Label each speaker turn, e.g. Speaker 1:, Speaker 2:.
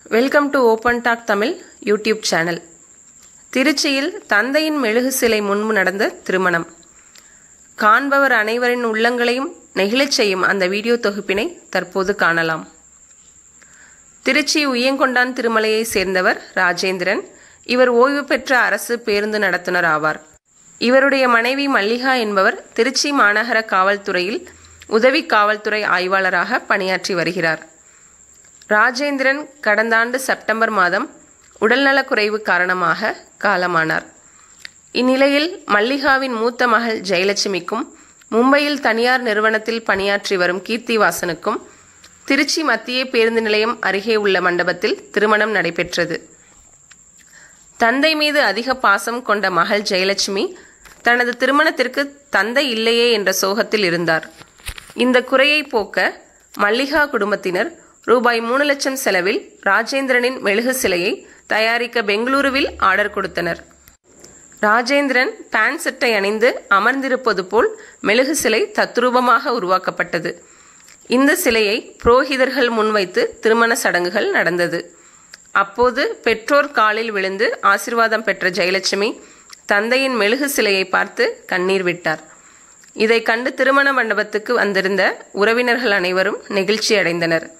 Speaker 1: welcome to open talk Tamil YouTube channel திருச்சியில் தந்தையின் மெழுகு சிலை முன்பு நடந்த திருமணம் காண்பவர் அனைவரின் உள்ளங்களையும் நெகிழச் செய்யும் அந்த வீடியோ தொகுப்பினை தற்போது காணலாம் திருச்சி உய்யங்கொண்டான் திருமலையை சேர்ந்தவர் ராஜேந்திரன் இவர் ஓய்வு பெற்ற அரசு பேருந்து நடத்துனர் ஆவார் இவருடைய மனைவி மல்லிகா என்பவர் திருச்சி மாநகர காவல்துறையில் உதவி காவல்துறை ஆய்வாளராக பணியாற்றி வருகிறார் ராஜேந்திரன் கடந்த ஆண்டு செப்டம்பர் மாதம் உடல்நலக்குறைவு காரணமாக காலமானார் இந்நிலையில் மல்லிகாவின் மூத்த மகள் ஜெயலட்சுமிக்கும் மும்பையில் தனியார் நிறுவனத்தில் பணியாற்றி வரும் கீர்த்திவாசனுக்கும் திருச்சி மத்திய பேருந்து நிலையம் அருகே உள்ள மண்டபத்தில் திருமணம் நடைபெற்றது தந்தை மீது அதிக பாசம் கொண்ட மகள் ஜெயலட்சுமி தனது திருமணத்திற்கு தந்தை இல்லையே என்ற சோகத்தில் இருந்தார் இந்த குறையை போக்க மல்லிகா குடும்பத்தினர் ரூபாய் மூணு லட்சம் செலவில் ராஜேந்திரனின் மெழுகு சிலையை தயாரிக்க பெங்களூருவில் ஆர்டர் கொடுத்தனர் ராஜேந்திரன் பேண்ட் செட்டை அணிந்து அமர்ந்திருப்பது போல் மெழுகு சிலை தத்ரூபமாக உருவாக்கப்பட்டது இந்த சிலையை புரோகிதர்கள் முன்வைத்து திருமண சடங்குகள் நடந்தது அப்போது பெற்றோர் காலில் விழுந்து ஆசிர்வாதம் பெற்ற ஜெயலட்சுமி தந்தையின் மெழுகு சிலையை பார்த்து கண்ணீர் விட்டார் இதை கண்டு திருமண மண்டபத்துக்கு வந்திருந்த உறவினர்கள் அனைவரும் நெகிழ்ச்சி அடைந்தனர்